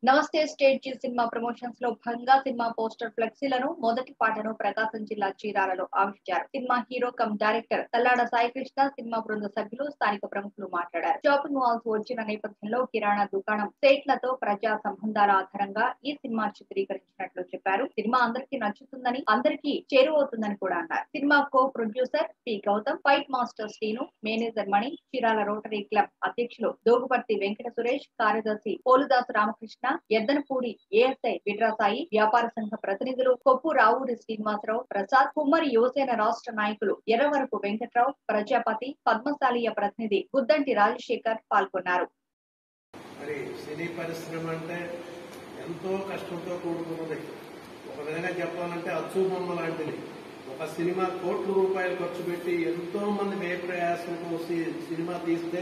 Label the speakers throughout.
Speaker 1: నమస్తే state G cinema promotions లో భాగంగా సినిమా పోస్టర్ ఫ్లెక్సీలను మొదటి పాటను ప్రకాశం జిల్లా చీరాలలో ఆవిష్చారు cinema hero come director Tallada Saikrishna cinema బృంద సభ్యులు స్థానిక ప్రముఖులు మాట్లాడారు షాపింగ్ మాల్స్ వచ్చిన నేపథ్యంలో కిరాణా దుకాణం సేట్లతో ప్రజా సంబంధాల ఆధారంగా ఈ సినిమా చిత్రీకరించినట్లు చెప్పారు సినిమా అందరికీ నచ్చుతుందని అందరికీ చేరువవుతుందని కూడా అన్నారు cinema co producer P Gautam fight master Srinu manager Mani Chirala rotary club అధ్యక్షులు దోగుపర్తి వెంకట సురేష్ కార్యదర్శి పోలుదాసు రామకృష్ణ ఎద్దనపూడి ఏఎస్ఐ విడ్రాసాయి వ్యాపార సంఘ ప్రతినిధులు కొప్పు రావూరి శ్రీనివాసరావు ప్రసాద్ కుమ్మరి యువసేన రాష్ట్ర నాయకులు ఎర్రవరపు వెంకట్రావు ప్రజాపతి పద్మశాలీయ ప్రతినిధి గుద్దంటి రాజశేఖర్ పాల్గొన్నారు
Speaker 2: మరి సినీ పరిశ్రమ అంటే ఎంతో కష్టంతో కూడుకున్నది ఒక విధంగా చెప్పాలంటే అచ్చుబొమ్మ లాంటిది ఒక సినిమా కోట్ల రూపాయలు ఖర్చు పెట్టి ఎంతో మంది వ్యయ ప్రయాసంతో సి- సినిమా తీస్తే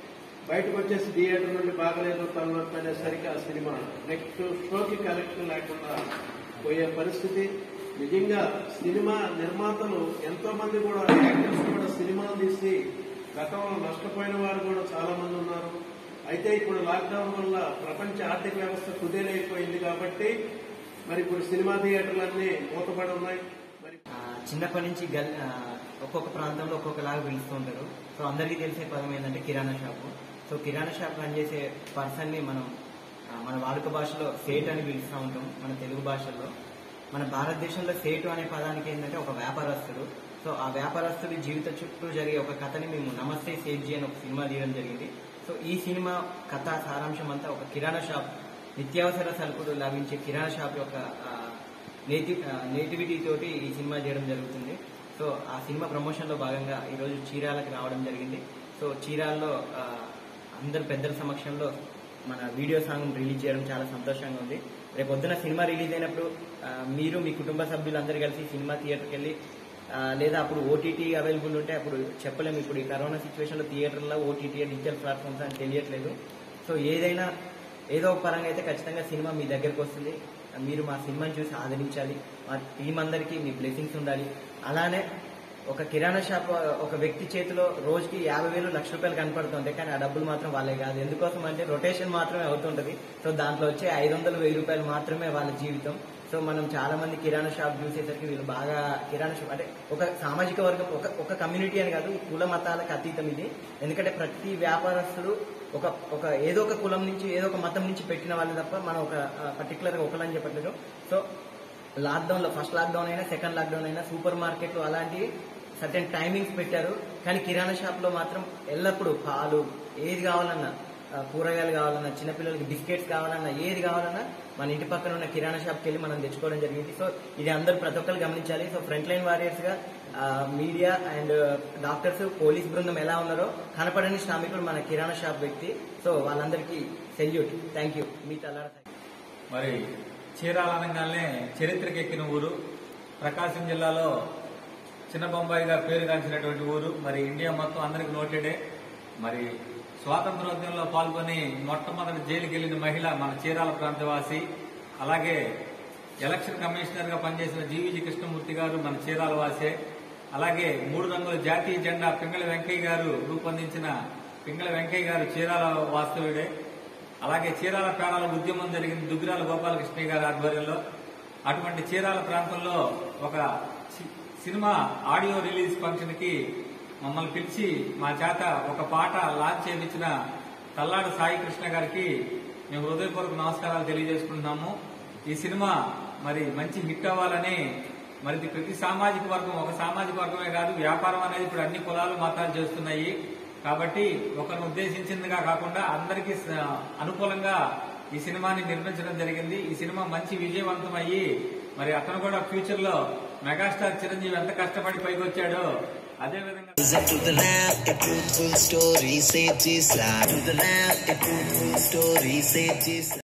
Speaker 2: బయటకు వచ్చేసి థియేటర్ నుండి బాగలేదు తలనొప్పి అనేసరికి ఆ సినిమా నెక్స్ట్ షోకి కలెక్షన్ లేకుండా పోయే పరిస్థితి నిజంగా సినిమా నిర్మాతలు ఎంతో మంది కూడా యాక్టర్స్ కూడా సినిమాలు తీసి గతంలో నష్టపోయిన వారు కూడా చాలా మంది ఉన్నారు అయితే ఇప్పుడు లాక్డౌన్ వల్ల ప్రపంచ ఆర్థిక వ్యవస్థ కుదేలైపోయింది కాబట్టి మరి ఇప్పుడు సినిమా థియేటర్లన్నీ మూతపడి ఉన్నాయి మరి
Speaker 3: ఆ, చిన్నప్పటి నుంచి గల్ ఆ, ఒక్కొక్క ప్రాంతంలో ఒక్కొక్కలాగా పిలుస్తూ ఉంటారు సో అందరికీ తెలిసే పదం ఏంటంటే kirana shop so kirana shop run చేసే పర్సన్ ని మనం ఆ, మన వాడుక భాషలో సేట్ అని పిలుస్తూ ఉంటాం మన తెలుగు భాషలో మన భారతదేశంలో సేటు అనే పదానికి ఏంటంటే ఒక వ్యాపారస్తుడు సో ఆ వ్యాపారస్తుడి జీవిత చుట్టూ జరిగే ఒక కథని మేము నమస్తే సేట్జీ అని ఒక సినిమా తీయడం జరిగింది సో ఈ సినిమా కథ సారాంశం అంతా ఒక కిరాణా షాప్ నిత్యావసర సరుకులు లభించే కిరాణా షాప్ యొక్క ఆ, నేటి నేటివిటీ తోటి ఈ సినిమా చేయడం జరుగుతుంది సో ఆ సినిమా ప్రమోషన్ లో భాగంగా ఈరోజు చీరాలకు రావడం జరిగింది సో చీరాల్లో ఆ, అందరు పెద్దల సమక్షంలో మన వీడియో సాంగ్ రిలీజ్ చేయడం చాలా సంతోషంగా ఉంది రేపు పొద్దున సినిమా రిలీజ్ అయినప్పుడు ఆ, మీరు మీ కుటుంబ సభ్యులందరూ కలిసి సినిమా థియేటర్కి వెళ్ళి ఆ, లేదా అప్పుడు ఓటీటీ అవైలబుల్ ఉంటే అప్పుడు చెప్పలేము ఇప్పుడు ఈ కరోనా సిచ్యువేషన్లో థియేటర్లో ఓటీటీ డిజిటల్ ప్లాట్ఫామ్స్ అని తెలియట్లేదు సో ఏదైనా ఏదో ఒక పరంగా అయితే ఖచ్చితంగా సినిమా మీ దగ్గరకు వస్తుంది మీరు మా సినిమాని చూసి ఆదరించాలి మా టీం అందరికీ మీ బ్లెస్సింగ్స్ ఉండాలి అలానే ఒక కిరాణా షాప్ ఒక వ్యక్తి చేతిలో రోజుకి యాభై వేలు లక్ష రూపాయలు కనపడుతుంది కానీ ఆ డబ్బులు మాత్రం వాళ్ళే కాదు ఎందుకోసం అంటే రొటేషన్ మాత్రమే అవుతుంటది సో దాంట్లో వచ్చే ఐదు వందలు వెయ్యి రూపాయలు మాత్రమే వాళ్ళ జీవితం సో మనం చాలా మంది కిరాణా షాప్ చూసేసరికి వీళ్ళు బాగా కిరాణా షాప్ అంటే ఒక సామాజిక వర్గం ఒక ఒక కమ్యూనిటీ అని కాదు ఈ కుల మతాలకు అతీతం ఇది ఎందుకంటే ప్రతి వ్యాపారస్తుడు ఒక ఒక ఏదో ఒక కులం నుంచి ఏదో ఒక మతం నుంచి పెట్టిన వాళ్ళు తప్ప మనం ఒక పర్టికులర్ గా ఒకలని చెప్పట్లేదు సో లాక్డౌన్ లో ఫస్ట్ లాక్డౌన్ అయినా సెకండ్ లాక్డౌన్ అయినా సూపర్ మార్కెట్లు అలాంటి సర్టెన్ టైమింగ్స్ పెట్టారు కానీ కిరాణా షాప్ లో మాత్రం ఎల్లప్పుడూ పాలు ఏది కావాలన్నా ఆ, కూరగాయలు కావాలన్నా చిన్నపిల్లలకి బిస్కెట్స్ కావాలన్నా ఏది కావాలన్నా మన ఇంటి పక్కన ఉన్న కిరాణా షాప్కి వెళ్ళి మనం తెచ్చుకోవడం జరిగింది సో ఇది అందరూ ప్రతి ఒక్కరు గమనించాలి సో ఫ్రంట్ లైన్ వారియర్స్ గా మీడియా అండ్ డాక్టర్స్ పోలీస్ బృందం ఎలా ఉన్నారో కనపడని శ్రామికుడు మన కిరాణా షాప్ వ్యక్తి సో వాళ్ళందరికీ సెల్యూట్ థ్యాంక్ యూ మీ తల్లార
Speaker 4: మరి చీరాల అనగానే చరిత్రకెక్కిన ఊరు ప్రకాశం జిల్లాలో చిన్న బొంబాయిగా పేరుగాంచినటువంటి ఊరు మరి ఇండియా మొత్తం అందరికి నోటెడే మరి స్వాతంత్రోద్యమంలో పాల్గొని మొట్టమొదటి జైలుకి వెళ్లిన మహిళ మన చీరాల ప్రాంతవాసి అలాగే ఎలక్షన్ కమిషనర్ గా పనిచేసిన జీవీజీ కృష్ణమూర్తి గారు మన చీరాల వాసే అలాగే మూడు రంగుల జాతీయ జెండా పింగళ వెంకయ్య గారు రూపొందించిన పింగళ వెంకయ్య గారు చీరాల వాస్తవుడే అలాగే చీరాల ప్రాణాల ఉద్యమం జరిగింది దుగ్గిరాల గోపాలకృష్ణ గారి ఆధ్వర్యంలో అటువంటి చీరాల ప్రాంతంలో ఒక చి- సినిమా ఆడియో రిలీజ్ ఫంక్షన్ కి మమ్మల్ని పిలిచి మా చేత ఒక పాట లాంచ్ చేయించిన తల్లాడ సాయి కృష్ణ గారికి మేము హృదయపూర్వక నమస్కారాలు తెలియజేసుకుంటున్నాము ఈ సినిమా మరి మంచి హిట్ అవ్వాలని మరి ఇది ప్రతి సామాజిక వర్గం ఒక సామాజిక వర్గమే కాదు వ్యాపారం అనేది ఇప్పుడు అన్ని కులాలు మతాలు చేస్తున్నాయి కాబట్టి ఒకరిని ఉద్దేశించిందిగా కాకుండా అందరికీ స- అనుకూలంగా ఈ సినిమాని నిర్మించడం జరిగింది ఈ సినిమా మంచి విజయవంతం అయ్యి మరి అతను కూడా ఫ్యూచర్ లో మెగాస్టార్ చిరంజీవి ఎంత కష్టపడి పైకి వచ్చాడో అదే విధంగా
Speaker 5: To the left, a truthful story, say this To the left, a truthful story, say this